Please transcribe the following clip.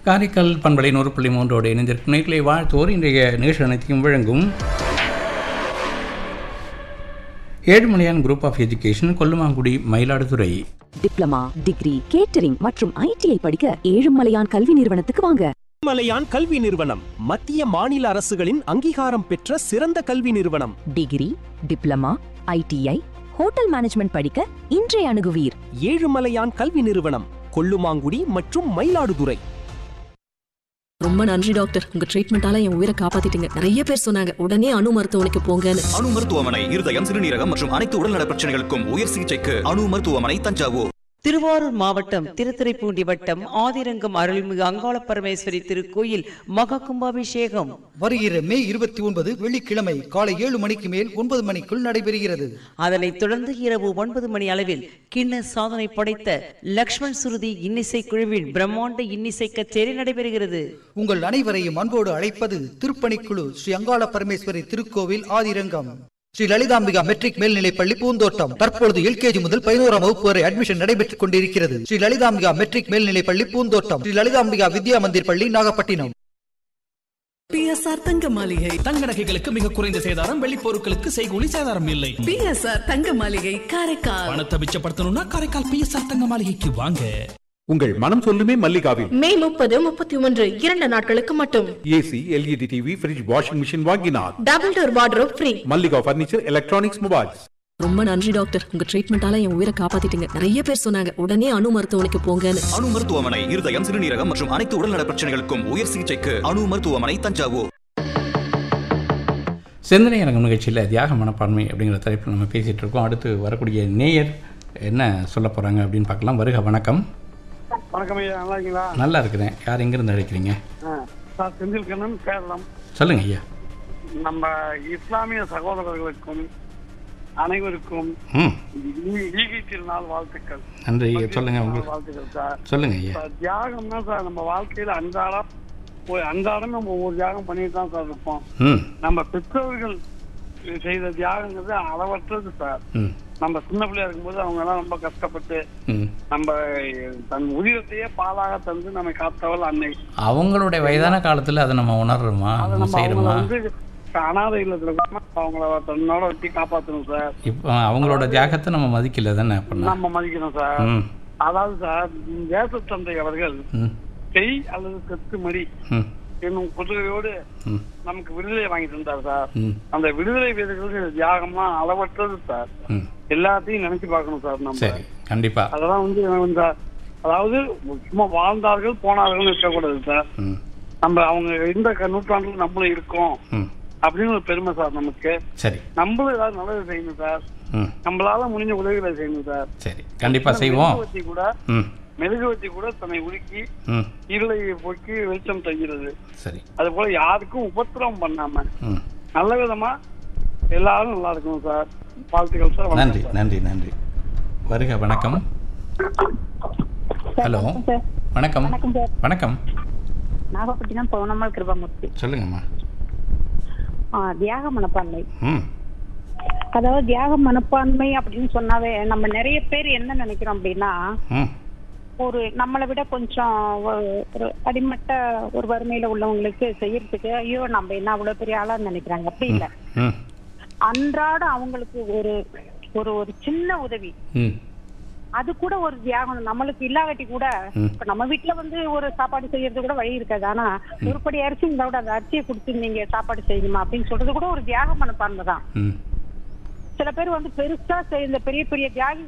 காரைக்கால் பண்பலை நூறு புள்ளி மூன்றோடு இணைந்திருக்கும் நேர்களை வாழ்த்தோர் இன்றைய நிகழ்ச்சி அனைத்தையும் வழங்கும் Ezhumalaiyan group of education Kollumangudi Mayiladuthurai diploma degree catering மற்றும் ஐடிஐ படிக்க ஏழுமலையான் கல்வி நிறுவனத்துக்கு வாங்க மலையான் கல்வி நிறுவனம் மத்திய மாநில அரசுகளின் அங்கீகாரம் பெற்ற சிறந்த கல்வி நிறுவனம் degree diploma ITI hotel management படிக்க இன்றைய அணுகுவீர் ஏழுமலையான் கல்வி நிறுவனம் கொல்லுமாங்குடி மற்றும் மயிலாடுதுறை ரொம்ப நன்றி டாக்டர் உங்க ட்ரீட்மெண்டால என் உயிரை காப்பாத்திட்டீங்க நிறைய பேர் சொன்னாங்க உடனே அணு மருத்துவமனைக்கு போங்கன்னு அணு மருத்துவமனை இருதயம் சிறுநீரகம் மற்றும் அனைத்து உடல்நல பிரச்சனைகளுக்கும் உயர் சிகிச்சைக்கு அணு மருத்துவமனை தஞ்சாவூர் திருவாரூர் மாவட்டம் திருத்துறைப்பூண்டி வட்டம் ஆதிரங்கம் அருள்மிகு அங்காள பரமேஸ்வரி திருக்கோயில் மகா கும்பாபிஷேகம் வருகிற மே இருபத்தி ஒன்பது வெள்ளிக்கிழமை காலை ஏழு மணிக்கு மேல் ஒன்பது மணிக்குள் நடைபெறுகிறது அதனைத் தொடர்ந்து இரவு ஒன்பது மணி அளவில் கிண்ண சாதனை படைத்த லக்ஷ்மண் சுருதி இன்னிசை குழுவின் பிரம்மாண்ட இன்னிசை கச்சேரி நடைபெறுகிறது உங்கள் அனைவரையும் அன்போடு அழைப்பது திருப்பணிக்குழு ஸ்ரீ அங்காள பரமேஸ்வரி திருக்கோவில் ஆதிரங்கம் ஸ்ரீ லலிதாம்பிகா மெட்ரிக் மேல்நிலைப்பள்ளி பூந்தோட்டம் தற்பொழுது எல்கேஜி முதல் பதினோராம் வகுப்பு வரை அட்மிஷன் நடைபெற்றுக் கொண்டிருக்கிறது ஸ்ரீ லலிதாம்பிகா மெட்ரிக் மேல்நிலைப்பள்ளி பூந்தோட்டம் ஸ்ரீ லலிதாம்பிகா வித்யா மந்திர் பள்ளி நாகப்பட்டினம் பிஎஸ்ஆர் தங்க மாளிகை தங்க நகைகளுக்கு மிக குறைந்த சேதாரம் வெள்ளி பொருட்களுக்கு செய்கூலி சேதாரம் இல்லை பிஎஸ்ஆர் தங்க மாளிகை காரைக்கால் பணத்தை மிச்சப்படுத்தணும்னா காரைக்கால் பிஎஸ்ஆர் தங்க மாளிகைக்கு வாங்க உங்கள் மனம் சொல்லுமே மல்லிகாவில் மே முப்பது முப்பத்தி ஒன்று இரண்டு நாட்களுக்கு மட்டும் AC LED TV fridge washing machine வாங்கினார் double door wardrobe free Mallika furniture electronics mobiles ரொம்ப நன்றி டாக்டர் உங்க ட்ரீட்மெண்டால என் உயிரை காப்பாத்திட்டீங்க நிறைய பேர் சொன்னாங்க உடனே அணு மருத்துவமனைக்கு போங்கன்னு அணு மருத்துவமனை இருதயம் சிறுநீரகம் மற்றும் அனைத்து உடல்நல பிரச்சனைகளுக்கும் உயர் சிகிச்சைக்கு அணு மருத்துவமனை தஞ்சாவூர் சிந்தனை அரங்கம் நிகழ்ச்சியில் தியாக மனப்பான்மை அப்படிங்கிற தலைப்பில் நம்ம பேசிகிட்டு இருக்கோம் அடுத்து வரக்கூடிய நேயர் என்ன சொல்ல போகிறாங்க அப்படின்னு பார்க்கலாம் வருக வணக்கம் வணக்கம் ஐயா நல்லா இருக்கீங்களா நல்லா இருக்கிறேன் யார் எங்கேருந்து அழைக்கிறீங்க ஆ, சார் செந்தில் கண்ணன் கேரளம் சொல்லுங்க ஐயா நம்ம இஸ்லாமிய சகோதரர்களுக்கும் அனைவருக்கும் ம் ஈ- ஈகை திருநாள் வாழ்த்துக்கள் நன்றி மகிழ்ச்சி சொல்லுங்க திருநாள் உங்களுக்கு வாழ்த்துக்கள் சார் சொல்லுங்க ஐயா சார், தியாகம்னா சார் நம்ம வாழ்க்கையில அன்றாடம் ஒரு அன்றாடம் நம்ம ஒவ்வொரு தியாகம் பண்ணிட்டு தான் சார் இருப்போம் ம் நம்ம பெற்றோர்கள் செய்த தியாகங்கிறது அளவற்றது சார் ம் நம்ம சின்ன பிள்ளையா இருக்கும்போது அவங்க எல்லாம் ரொம்ப கஷ்டப்பட்டு ம் நம்ம தன் உதிரத்தையே பாலாக தந்து நம்மை காத்தவள் அன்னை அவங்களுடைய வயதான காலத்தில் அதை நம்ம உணர்றோமா அதை நம்ம நம்ம அவங்கள செய்கிறோமா வந்து அனாதை இல்லத்துல கூட அவங்கள தன்னோட வச்சு காப்பாத்தணும் சார் இப்போ அவங்களோட தியாகத்தை நம்ம மதிக்கல தானே அப்படின்னா நம்ம மதிக்கணும் சார் ம் அதாவது சார் தேசத்தந்தை அவர்கள் ம் செய் அல்லது செத்து மடி ம் என்னும் குதிரையோடு ம் நமக்கு விடுதலை வாங்கி தந்தார் சார் ம் அந்த விடுதலை வீரர்கள் தியாகம்லாம் அளவற்றது சார் ம் எல்லாத்தையும் நினைச்சு பார்க்கணும் சார் நம்ம சரி கண்டிப்பாக அதெல்லாம் வந்து இந்த அதாவது சும்மா வாழ்ந்தார்கள் போனார்கள் இருக்கக்கூடாது சார் ம் நம்ம அவங்க இந்த க- நூற்றாண்டுல நம்மளும் இருக்கோம் ம் அப்படின்னு ஒரு பெருமை சார் நமக்கு சரி நம்மளும் ஏதாவது நல்லது செய்யணும் சார் ம் நம்மளால முடிஞ்ச உதவிகளை செய்யணும் சார் சரி கண்டிப்பாக செய்வோம் மெழுகுவர்த்தி கூட ம் மெழுகுவர்த்தி கூட தன்னை உருக்கி ம் இருளை போக்கி வெளிச்சம் தருகிறது சரி அது போல யாருக்கும் உபத்திரவம் பண்ணாம ம் நல்ல விதமா எல்லாரும் நல்லா இருக்கணும் சார் வாழ்த்துக்கள் சார் வணக்கம் நன்றி சார். நன்றி நன்றி வருக வணக்கம் ஹலோ வணக்கம் வணக்கம் சார். வணக்கம் நாகப்பட்டினம் பௌர்ணமல் கிருபாமூர்த்தி சொல்லுங்கம்மா ஆ, தியாக மனப்பான்மை ம் அதாவது தியாக மனப்பான்மை அப்படின்னு சொன்னாவே நம்ம நிறைய பேர் என்ன நினைக்கிறோம் அப்படின்னா ம் ஒரு நம்மளை விட கொஞ்சம் ஒ- ஒரு அடிமட்ட ஒரு வறுமையில உள்ளவங்களுக்கு செய்யறதுக்கு ஐயோ நம்ம என்ன அவ்வளவு பெரிய ஆளான்னு நினைக்கிறாங்க அப்படி இல்ல ம் அன்றாட அவங்களுக்கு ஒரு ஒரு ஒரு சின்ன உதவி ம் அது கூட ஒரு தியாகம் நம்மளுக்கு இல்லாட்டி கூட ம். இப்ப நம்ம வீட்டுல வந்து ஒரு சாப்பாடு செய்யறது கூட வழி இருக்காது ஆனா ஒரு படி அரிசி இருந்தா கூட அந்த அரிசியை கொடுத்து நீங்க சாப்பாடு செய்யணுமா அப்படின்னு சொல்றது கூட ஒரு தியாக மனப்பான்மை தான் ம் சில பேர் வந்து பெருசா செய்ய இந்த பெரிய பெரிய தியாகி